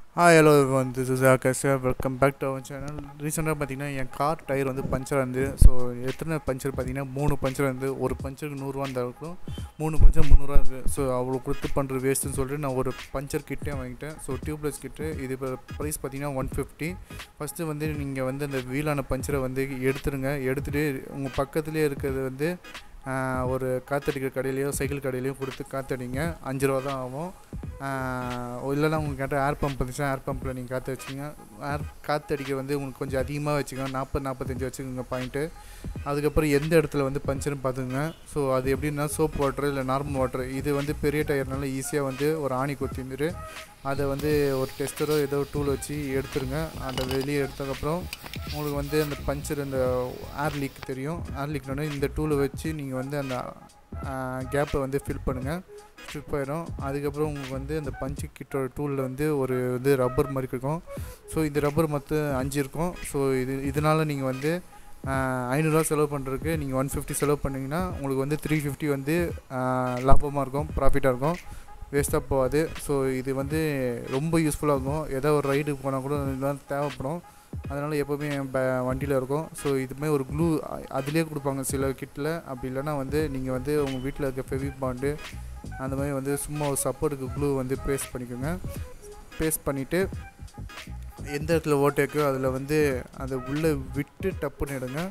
hi hello one this is Akash welcome back to our channel ரீசெண்டாக பார்த்தீங்கன்னா என் car tyre வந்து பஞ்சர் வந்து ஸோ எத்தனை பஞ்சர் பார்த்தீங்கன்னா மூணு பஞ்சர் வந்து ஒரு பஞ்சருக்கு நூறுரூவா இருந்தால் இருக்கும் மூணு பஞ்சர் முந்நூறுவா இருக்குது ஸோ அவ்வளோ கொடுத்து பண்ணுறது வேஸ்ட்டுன்னு சொல்லிட்டு நான் ஒரு பஞ்சர் கிட்டே வாங்கிட்டேன் ஸோ டியூப்லெஸ் கிட்டு இது இப்போ ப்ரைஸ் பார்த்தீங்கன்னா ஒன் ஃபிஃப்டி ஃபஸ்ட்டு வந்து நீங்கள் வந்து அந்த வீலான பஞ்சரை வந்து எடுத்துருங்க எடுத்துகிட்டு உங்கள் பக்கத்துலேயே இருக்கிறது வந்து ஆஹ், ஒரு காற்றடிக்கிற கடையிலையோ சைக்கிள் கடையிலையோ கொடுத்து காற்றடிங்க அஞ்சு ரூபா தான் ஆகும் ஆஹ் இல்லைன்னா உங்களுக்கு கேட்டால் ஏர் பம்ப் இருந்துச்சுன்னா ஏர் பம்பில் நீங்கள் காற்று வச்சுங்க ஏர் காற்று அடிக்க வந்து உங்களுக்கு கொஞ்சம் அதிகமாக வச்சுக்கோங்க நாற்பது நாற்பத்தஞ்சு வச்சுக்கோங்க பாயிண்ட்டு அதுக்கப்புறம் எந்த இடத்துல வந்து பஞ்சர்னு பார்த்துங்க ஸோ அது எப்படின்னா சோப் வாட்டர் இல்லை நார்மல் வாட்டர் இது வந்து பெரிய டயர்னால ஈஸியாக வந்து ஒரு ஆணி கொத்திந்துட்டு அதை வந்து ஒரு டெஸ்டரோ ஏதோ டூல் வச்சு எடுத்துருங்க அதை வெளியே எடுத்ததுக்கப்புறம் உங்களுக்கு வந்து அந்த பஞ்சர் அந்த ஏர் லீக் தெரியும் ஏர் லீக்னோட இந்த டூலை வச்சு நீங்கள் வந்து அந்த கேப்பை வந்து ஃபில் பண்ணுங்கள் ஸ்ட்ரிப் ஆயிடும் அதுக்கப்புறம் உங்களுக்கு வந்து அந்த பஞ்சு கிட்டோட டூலில் வந்து ஒரு வந்து ரப்பர் மாதிரி இருக்கும் ஸோ இந்த ரப்பர் மொத்தம் அஞ்சு இருக்கும் ஸோ இது இதனால் நீங்கள் வந்து ஐநூறுரூவா செலவு பண்ணுறதுக்கு நீங்கள் ஒன் ஃபிஃப்டி செலவு பண்ணிங்கன்னா உங்களுக்கு வந்து த்ரீ ஃபிஃப்டி வந்து லாபமாக இருக்கும் ப்ராஃபிட்டாக இருக்கும் வேஸ்ட்டாக போகாது ஸோ இது வந்து ரொம்ப யூஸ்ஃபுல்லாக இருக்கும் ஏதோ ஒரு ரைடுக்கு போனால் கூட இதெல்லாம் தேவைப்படும் அதனால் எப்போவுமே என் ப வண்டியில் இருக்கும் ஸோ இதுமே ஒரு க்ளூ அதிலே கொடுப்பாங்க சில கிட்டில் அப்படி இல்லைன்னா வந்து நீங்கள் வந்து உங்கள் வீட்டில் இருக்க ஃபெவி பாண்டு அந்த மாதிரி வந்து சும்மா ஒரு சப்போர்ட்டுக்கு க்ளூ வந்து பேஸ்ட் பண்ணிக்கோங்க பேஸ்ட் பண்ணிவிட்டு எந்த இடத்துல ஓட்டேக்கோ அதில் வந்து அதை உள்ளே விட்டு டப்புன்னு எடுங்க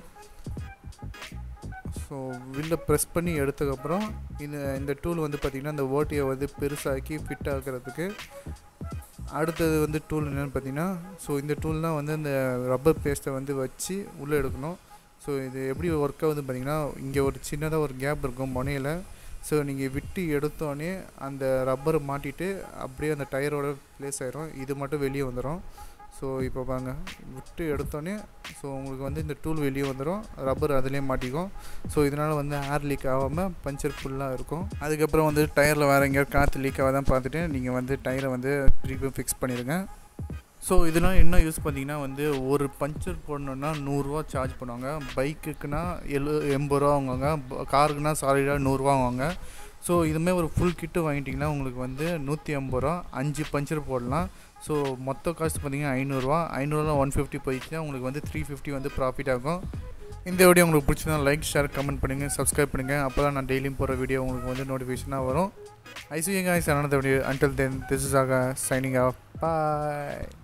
ஸோ வெளில ப்ரெஸ் பண்ணி எடுத்ததுக்கப்புறம் இந்த இந்த டூல் வந்து பார்த்திங்கன்னா இந்த ஓட்டையை வந்து பெருசாக்கி ஃபிட் ஆக்கிறதுக்கு அடுத்தது வந்து டூல் என்னென்னு பார்த்தீங்கன்னா ஸோ இந்த டூல்னால் வந்து அந்த ரப்பர் பேஸ்ட்டை வந்து வச்சு உள்ளே எடுக்கணும் ஸோ இது எப்படி ஒர்க் ஆகுதுன்னு பார்த்தீங்கன்னா இங்கே ஒரு சின்னதாக ஒரு கேப் இருக்கும் முனையில் ஸோ நீங்கள் விட்டு எடுத்தோடனே அந்த ரப்பரை மாட்டிட்டு அப்படியே அந்த டயரோட ப்ளேஸ் ஆயிரும் இது மட்டும் வெளியே வந்துடும் ஸோ இப்போ பாருங்க விட்டு எடுத்தோடனே ஸோ உங்களுக்கு வந்து இந்த டூல் வெளியே வந்துடும் ரப்பர் அதிலே மாட்டிக்கும் ஸோ இதனால் வந்து ஏர் லீக் ஆகாமல் பஞ்சர் ஃபுல்லாக இருக்கும் அதுக்கப்புறம் வந்து டயரில் வேறு எங்கேயாவது காற்று லீக் ஆகாதான் பார்த்துட்டு நீங்கள் வந்து டயரை வந்து திருப்பி ஃபிக்ஸ் பண்ணிடுங்க ஸோ இதெல்லாம் என்ன யூஸ் பார்த்தீங்கன்னா வந்து ஒரு பஞ்சர் போடணுன்னா நூறுரூவா சார்ஜ் பண்ணுவாங்க பைக்குக்குனா எழு எண்பது ரூபா வாங்குவாங்க ப- காருக்குனா சாலிடாக நூறுரூவா வாங்குவாங்க ஸோ இதுமாதிரி ஒரு ஃபுல் கிட்டு வாங்கிட்டிங்கன்னா உங்களுக்கு வந்து நூற்றி ஐம்பது ரூபா அஞ்சு பஞ்சர் போடலாம் ஸோ மொத்த காஸ்ட் பார்த்தீங்கன்னா ஐநூறுரூவா ஐநூறுரூவா ஒன் ஃபிஃப்டி போயிடுச்சுன்னா உங்களுக்கு வந்து த்ரீ ஃபிஃப்டி வந்து ப்ராஃபிட் ஆகும் இந்த வீடியோ உங்களுக்கு பிடிச்சதா லைக் ஷேர் கமெண்ட் பண்ணுங்கள் சப்ஸ்கிரைப் பண்ணுங்கள் அப்போ தான் நான் டெய்லியும் போகிற வீடியோ உங்களுக்கு வந்து நோட்டிஃபிகேஷனாக வரும் I see you guys another video until then this is aga signing off bye